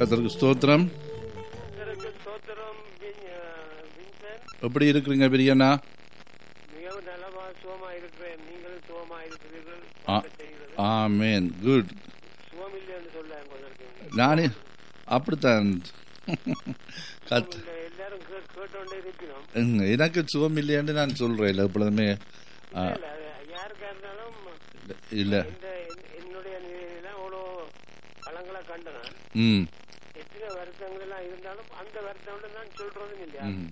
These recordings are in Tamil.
கத்தருக்கு ஸ்தோத்திரம் கர்த்தருக்கு ஸ்தோத்திரம் வின்- அஹ், வின்சென்ட் எப்படி இருக்கிறீங்க பிரியண்ணா மிகவும் நலமா சுகமா இருக்கிறேன் நீங்களும் சுகமா இருக்கிறீர்கள் ஆ. செய்கிறது ஆமேன் குட் சுகம் இல்லை என்று சொல்ல கொண்டிருக்கேன் நானே அப்படித்தான் கத் இந்த எல்லாரும் கேட்- கேட்டோண்டே இருக்கிறோம் ம், எனக்கு சுகம் இல்லையான்னு நான் சொல்றேன் இல்லை எப்பொழுதுமே ஆ, இல்ல, அது யாருக்கா இருந்தாலும் இல்ல இந்த என்- என்னுடைய நிலையெல்லாம் அவ்வளோ பழங்களை கண்டு நான் ம் எத்தனை வருத்தங்கள் எல்லாம் இருந்தாலும் அந்த வருத்தம் நான் சொல்றதும் இல்லையா ம்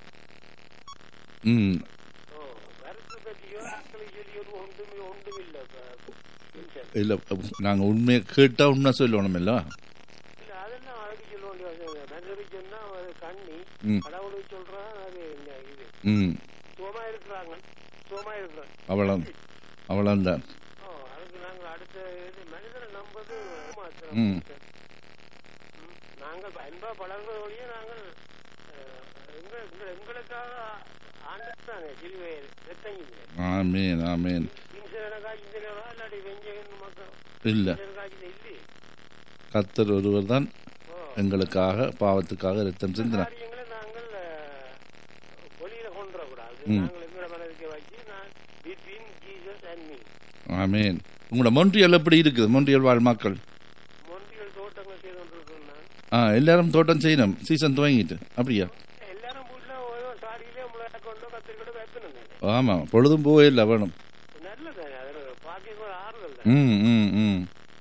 ம் ஓ வருத்தம் பற்றியோ ஆட்களை சொல்லியோ ஒன்றுமே ஒன்றும் இல்லை வின்சென்ட் இல்லை நாங்கள் உண்மையை கேட்டால் உண்மை சொல்லணும் இல்லை இல்ல அதெல்லாம் அதுக்கு சொல்ல வேண்டிய அவசியம் இல்லை மனிதருக்கு சொன்னா அது கண்ணி ம். கடவுளுக்கு சொல்றான் அது என்ன இது ம் சுகமா இருக்கிறாங்க சுகமா இருக்கிறாங்க அவ்வளோ அவ்வளோதான் ஓ அதுக்கு நாங்கள் அடுத்த இது மனிதனை நம்பது மாத்திரம் ம். ம். நாங்கள் அன்பா பழகுறது வழியே நாங்கள் அஹ், எங்க- எங்க- எங்களுக்காக ஆண்டுத்தானே சிலுவை ரத்தங்கிங்க ஆமேன் ஆமேன் இன்சூரன் காய்ச்சினா இல்லாட்டி வெஞ்சகன் மக்கள் இல்லை இன்சூரன் காய்ச்சினா இல்லையே கத்தர் ஒருவர் தான் ஓ எங்களுக்காக பாவத்துக்காக ரத்தம் சிந்தினார் காரியங்களை நாங்கள் அஹ், வெளியில கொண்டு வரக்கூடாது ம். நாங்கள் எங்களோட மனதுக்கு வச்சு நான் between Jesus and me amen உங்களோட மொன்றியல் எப்படி இருக்குது மொன்றியல் வாழ் மக்கள் மொன்றியல் தோட்டங்கள் செய்து கொண்டிருக்கோம் நான் ஆ எல்லாரும் தோட்டம் செய்யணும் சீசன் துவங்கிட்டு அப்படியா எல்லாரும் வீட்டுல ஓரோ சாடியிலே முளைய கொண்டு கத்திரிக்கொண்டு வைக்கணும் ஆமாம் பொழுதும் போவே இல்லை வேணும் நல்லது அது பாக்கியம் கூட ஆறுதல் தான் ம் ம் ம்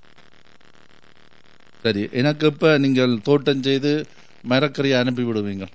சரி எனக்கு இப்போ நீங்கள் தோட்டம் செய்து மரக்கறியை அனுப்பி விடுவீங்க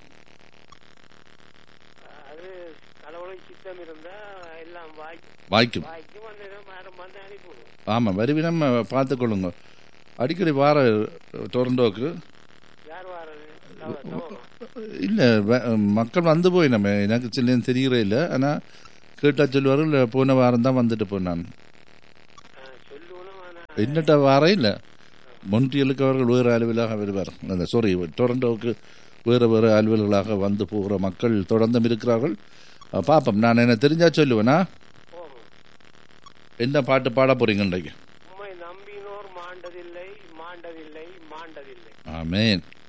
அது கடவுளுக்கு சித்தம் இருந்தா எல்லாம் வாய்க்கு வாய்க்கும் வாய்க்கு வந்து மரம் வந்து அனுப்பிவிடும் ஆமாம் வருவினம் பார்த்துக்கொள்ளுங்க அடிக்கடி வார டொரண்டோக்கு யார் வாரது தவ- தவமா? இல்லை மக்கள் வந்து போய் நம்ம எனக்கு சில்லேன்னு தெரியறே இல்லை ஆனால் கேட்டால் சொல்லுவார்கள் போன வாரம் தான் வந்துட்டு போனான் ஆ, சொல்லுவனும் ஆனா என்னட்ட வாரம் இல்லை மொன்றியலுக்கு அவர்கள் வேறு அலுவலாக வருவார் அந்த சாரி டொரண்டோவுக்கு வேறு வேறு அலுவல்களாக வந்து போகிற மக்கள் தொடர்ந்தும் இருக்கிறார்கள் அஹ், பார்ப்போம் நான் என்ன தெரிஞ்சா சொல்லுவேனா போகும் என்ன பாட்டு பாட போறீங்க இன்றைக்கு உம்மை நம்பினோர் மாண்டதில்லை மாண்டதில்லை மாண்டதில்லை ஆமேன்